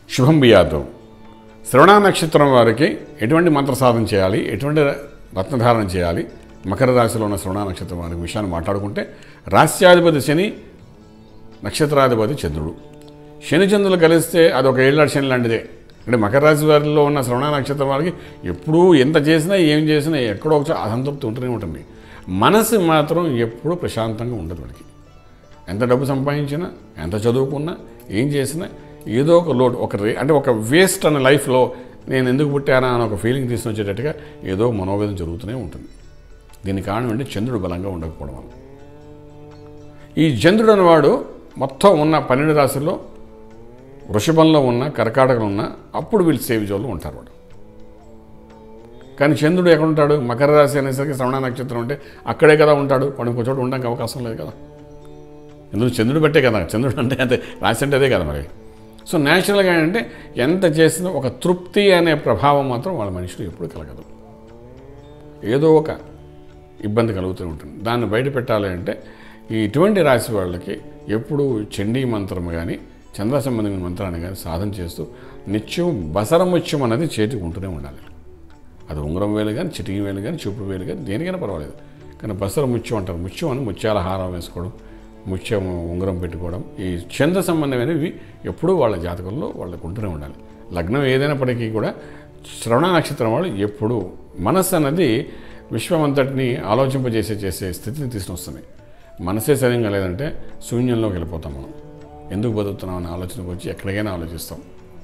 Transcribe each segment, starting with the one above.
శుభం బియాతో శ్రవణ నక్షత్రం వారికి ఎటువంటి మంత్ర సాధన చేయాలి ఎటువంటి రత్నధారణ చేయాలి మకర రాశిలో ఉన్న శ్రవణ నక్షత్రం వారి విషయాన్ని మాట్లాడుకుంటే రాస్యాధిపతి శని నక్షత్రాధిపతి చంద్రుడు శని చంద్రులు కలిస్తే అది ఒక ఏళ్ళ శని లాంటిదే అంటే మకర రాశి వారిలో ఉన్న శ్రవణ నక్షత్రం వారికి ఎప్పుడూ ఎంత చేసినా ఏం చేసినా ఎక్కడో ఒక చోట అసంతృప్తి ఉంటూనే ఉంటుంది మనసు మాత్రం ఎప్పుడూ ప్రశాంతంగా ఉండదు వాడికి ఎంత డబ్బు సంపాదించినా ఎంత చదువుకున్నా ఏం చేసినా ఏదో ఒక లోటు ఒక రే అంటే ఒక వేస్ట్ అనే లైఫ్లో నేను ఎందుకు పుట్టానా అని ఒక ఫీలింగ్ తీసుకుని వచ్చేటట్టుగా ఏదో మనోవేదన జరుగుతూనే ఉంటుంది దీనికి కారణం ఏంటి చంద్రుడు బలంగా ఉండకపోవడం వల్ల ఈ చంద్రుడు అనేవాడు మొత్తం ఉన్న పన్నెండు రాశుల్లో వృషభంలో ఉన్న కర్కాటకంలో ఉన్న అప్పుడు వీళ్ళు సేవిజోళ్ళు ఉంటారు వాడు కానీ చంద్రుడు ఎక్కడ ఉంటాడు మకర రాశి అనేసరికి శ్రవణ నక్షత్రం ఉంటే అక్కడే కదా ఉంటాడు వాడు ఇంకో చోట ఉండడానికి అవకాశం లేదు కదా ఎందుకు చంద్రుడు బట్టే కదా చంద్రుడు అంటే అంతే రాశి అంటే అదే కదా మరి సో న్యాచురల్గా ఏంటంటే ఎంత చేసినా ఒక తృప్తి అనే ప్రభావం మాత్రం వాళ్ళ మనుషులు ఎప్పుడు కలగదు ఏదో ఒక ఇబ్బంది కలుగుతూ ఉంటుంది దాన్ని బయట పెట్టాలి అంటే ఈ ఇటువంటి రాశి వాళ్ళకి ఎప్పుడూ చండీ మంత్రం కానీ చంద్ర సంబంధమైన మంత్రాన్ని కానీ సాధన చేస్తూ నిత్యం బసరముత్యం అనేది చేతికి ఉంటూనే ఉండాలి అది ఉంగరం వేలు కానీ చిటికి వేలు కానీ చూపుడు వేలు కానీ దేనికైనా పర్వాలేదు కానీ బసర ముత్యం అంటారు ముత్యం అని ముత్యాల హారం వేసుకోవడం ముత్యం ఉంగరం పెట్టుకోవడం ఈ చంద్ర సంబంధమైనవి ఎప్పుడూ వాళ్ళ జాతకంలో వాళ్ళకు ఉంటూనే ఉండాలి లగ్నం ఏదైనప్పటికీ కూడా శ్రవణ నక్షత్రం వాళ్ళు ఎప్పుడూ మనస్సు అన్నది విశ్వమంతటిని ఆలోచింపజేసే చేసే స్థితిని తీసుకొస్తుంది మనసే సరిగ్గా లేదంటే శూన్యంలోకి వెళ్ళిపోతాం మనం ఎందుకు బతుకుతున్నాం అనే ఆలోచనకు వచ్చి ఎక్కడికైనా ఆలోచిస్తాం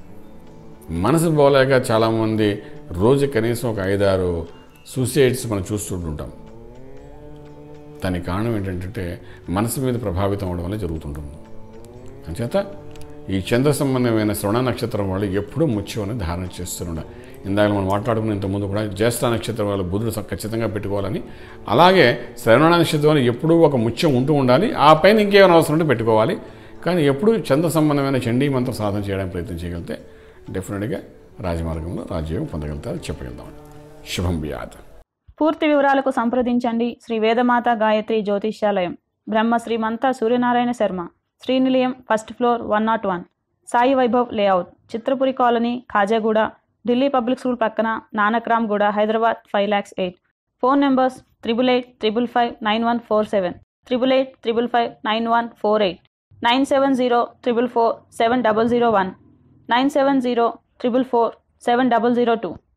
మనసు పోలేక చాలామంది రోజు కనీసం ఒక ఐదారు సూసైడ్స్ మనం చూస్తుంటుంటాం దానికి కారణం ఏంటంటే మనసు మీద ప్రభావితం అవడం వల్ల జరుగుతుంటుంది అంచేత ఈ చంద్ర సంబంధమైన శ్రవణ నక్షత్రం వాళ్ళు ఎప్పుడూ ముత్యం అనేది ధారణ చేస్తుండ ఇందాక మనం మాట్లాడుకున్న ఇంతకుముందు కూడా జ్యేష్ఠ నక్షత్రం వాళ్ళు బుధుడు ఖచ్చితంగా పెట్టుకోవాలని అలాగే శ్రవణ నక్షత్రం వాళ్ళు ఎప్పుడూ ఒక ముత్యం ఉంటూ ఉండాలి ఆ పైన ఇంకేమైనా అవసరం ఉంటే పెట్టుకోవాలి కానీ ఎప్పుడూ చంద్ర సంబంధమైన చండీ మంత్రం సాధన చేయడానికి ప్రయత్నం చేయగలిగితే డెఫినెట్గా రాజమార్గంలో రాజ్యోగం పొందగలుగుతారు చెప్పగలుగుతాం శుభం బియాద్ పూర్తి వివరాలకు సంప్రదించండి Shri Vedamata Gayatri Jyotishyalayam Brahma Srimantha Suryanarayana Sharma Srinilayam first floor one not one Sai Vaibhav layout Chitrapuri colony Khajaguda Delhi public school పక్కన Nanakramguda Hyderabad five lakhs eight phone numbers triple eight triple five nine one four seven triple eight triple five nine one four eight nine seven zero triple four seven double zero one nine seven zero triple four seven double zero two